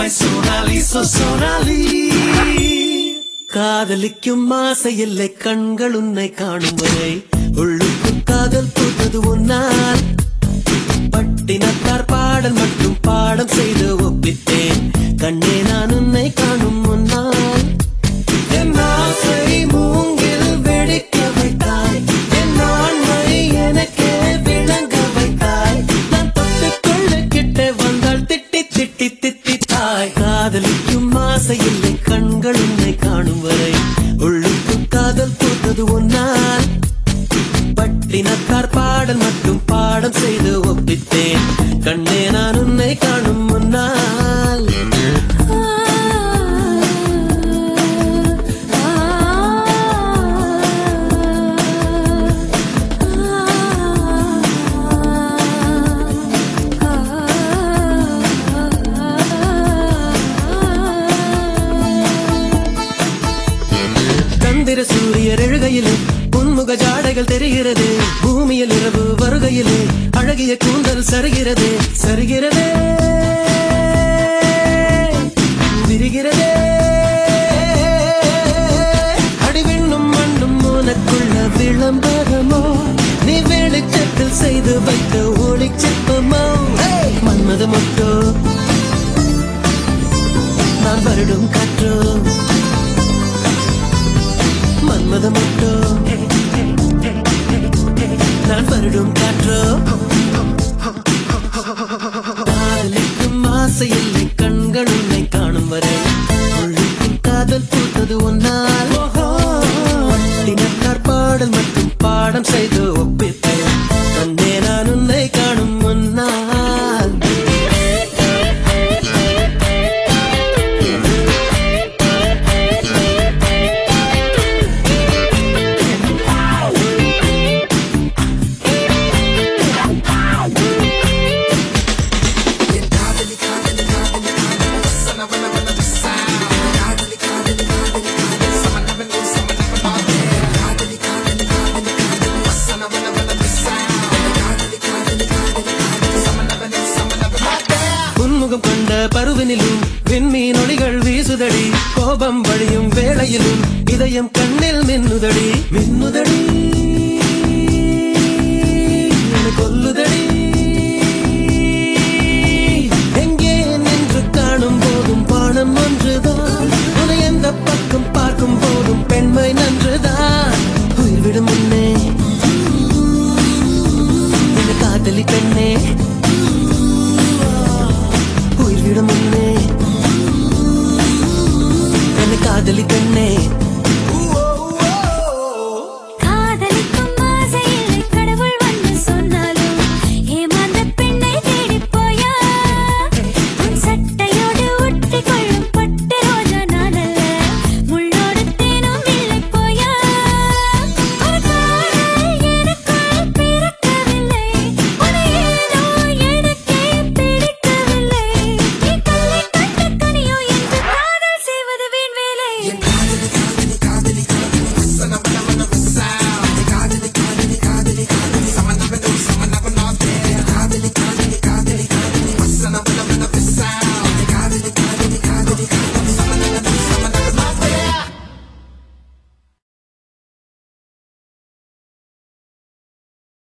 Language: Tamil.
சோனாலி சோ சோனாலி காதலிக்கும் ஆசை இல்லை கண்கள் உன்னை காணும் வரை உள்ளுக்கு காதல் பூத்தது உன்னால் பட்டினத்தார் பாடல் மற்றும் பாடம் செய்து ஒப்பித்தேன் கண்ணே நான் உன்னை காணும் முன்னால் என் ஆசை மூங்கில் வெடிக்க வைத்தாய் என் ஆண்மை எனக்கே விளங்க வைத்தாய் நான் தொட்டுக்கொள்ள கிட்ட வந்தால் திட்டி திட்டி திட்டி தாய் காதலிக்கும் ஆசை இல்லை கண்கள் உன்னை காணும் வரை உள்ளுக்கு காதல் பூத்தது ஒன்னால் பட்டினத்தார் பாடல் மற்றும் பாடம் செய்து ஒப்பித்தேன் கண்ணே நான் உன்னை காணும் முன்னால் சந்திர சூரியர் எழுகையிலே உன்முக ஜாடைகள் தெரிகிறது பூமியில் இரவு வருகையிலே அழகிய கூந்தல் சரிகிறது சரிகிறதே விரிகிறதே அடிவிண்ணும் மண்ணும் உனக்குள்ள விளம்பரமோ நீ வெளிச்சத்தில் செய்து வைத்த ஒளிச்சிற்பமோ மன்மத மொட்டோ நான் வருடும் காற்றோ மன்மத மொட்டோ நான் வருடும் காற்றோ காதலிக்கும் ஆசை இல்லை கண்கள் உன்னை காணும் வரை உள்ளுக்கும் காதல் பூத்தது ஒன்னால் தினத்தார் பாடல் மற்றும் பாடம் செய்து ஒப்பித்தேன் கண்டே நான் உன்னை காணும் முன்னால் உன்முகம் கொண்ட பருவினிலும் விண்மீன் ஒளிகள் வீசுதடி கோபம் வழியும் வேளையிலும் இதயம் கண்ணில் மின்னுதடி மின்னுதடி